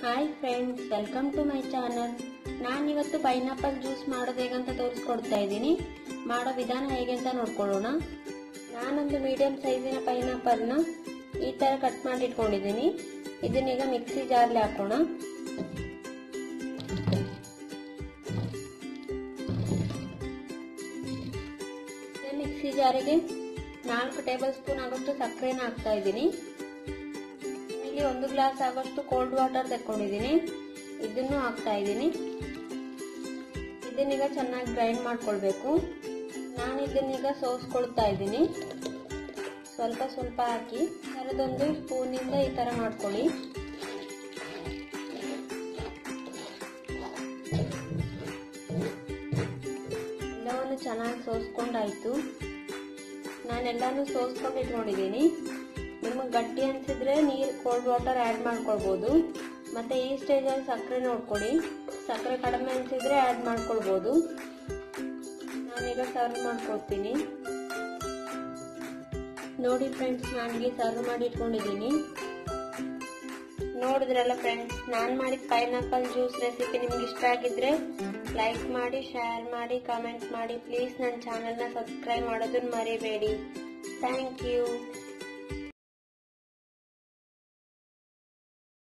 hi friends welcome to my channel ನಾನಿವತ್ತು pineapple juice ಮಾಡೋದು ಹೇಗಂತ ತೋರಿಸ್ಕೊಡ್ತಾ ಇದ್ದೀನಿ ಮಾಡೋ ವಿಧಾನ ಹೇಗೆ ಅಂತ ನೋಡ್ಕೊಳ್ಳೋಣ ನಾನೊಂದು ಮೀಡಿಯಂ ಸೈಜಿನ ಪೈನಾಪಲ್ನ ಈ ಥರ ಕಟ್ ಮಾಡಿ ಇಟ್ಕೊಂಡಿದ್ದೀನಿ ಇದನ್ನೀಗ ಮಿಕ್ಸಿ ಜಾರ್ಲಿ ಹಾಕೋಣ ಮಿಕ್ಸಿ ಜಾರಿಗೆ ನಾಲ್ಕು ಟೇಬಲ್ ಸ್ಪೂನ್ ಆಗೋಷ್ಟು ಸಕ್ಕರೆನ ಹಾಕ್ತಾ ಇದ್ದೀನಿ ಇಲ್ಲಿ ಒಂದು ಗ್ಲಾಸ್ ಆಗೋಷ್ಟು ಕೋಲ್ಡ್ ವಾಟರ್ ತಕೊಂಡಿದ್ದೀನಿ ಇದನ್ನು ಹಾಕ್ತಾ ಇದ್ದೀನಿ ಇದನ್ನೀಗ ಚೆನ್ನಾಗಿ ಗ್ರೈಂಡ್ ಮಾಡ್ಕೊಳ್ಬೇಕು ನಾನು ಇದನ್ನೀಗ ಸೋಸ್ಕೊಳ್ತಾ ಇದ್ದೀನಿ ಸ್ವಲ್ಪ ಸ್ವಲ್ಪ ಹಾಕಿ ಥರದೊಂದು ಸ್ಪೂನಿಂದ ಈ ಥರ ಮಾಡ್ಕೊಳ್ಳಿ ಎಲ್ಲವನ್ನು ಚೆನ್ನಾಗಿ ಸೋಸ್ಕೊಂಡಾಯ್ತು ನಾನೆಲ್ಲಾನು ಸೋಸ್ಕೊಂಡು ಇಟ್ಕೊಂಡಿದ್ದೀನಿ ನಿಮಗೆ ಗಟ್ಟಿ ಅನಿಸಿದ್ರೆ ನೀರು ಕೋಲ್ಡ್ ವಾಟರ್ ಆ್ಯಡ್ ಮಾಡ್ಕೊಳ್ಬೋದು ಮತ್ತು ಈ ಸ್ಟೇಜಲ್ಲಿ ಸಕ್ಕರೆ ನೋಡ್ಕೊಳ್ಳಿ ಸಕ್ಕರೆ ಕಡಿಮೆ ಅನಿಸಿದ್ರೆ ಆ್ಯಡ್ ಮಾಡ್ಕೊಳ್ಬೋದು ನಾನೀಗ ಸರ್ವ್ ಮಾಡ್ಕೊಡ್ತೀನಿ ನೋಡಿ ಫ್ರೆಂಡ್ಸ್ ನಾನಿಗೆ ಸರ್ವ್ ಮಾಡಿ ಇಟ್ಕೊಂಡಿದ್ದೀನಿ ನೋಡಿದ್ರಲ್ಲ ಫ್ರೆಂಡ್ಸ್ ನಾನು ಮಾಡಿದ ಪೈನಾಪಲ್ ಜ್ಯೂಸ್ ರೆಸಿಪಿ ನಿಮ್ಗೆ ಇಷ್ಟ ಆಗಿದ್ರೆ ಲೈಕ್ ಮಾಡಿ ಶೇರ್ ಮಾಡಿ ಕಮೆಂಟ್ ಮಾಡಿ ಪ್ಲೀಸ್ ನನ್ನ ಚಾನಲ್ನ ಸಬ್ಸ್ಕ್ರೈಬ್ ಮಾಡೋದನ್ನ ಮರಿಬೇಡಿ ಥ್ಯಾಂಕ್ ಯು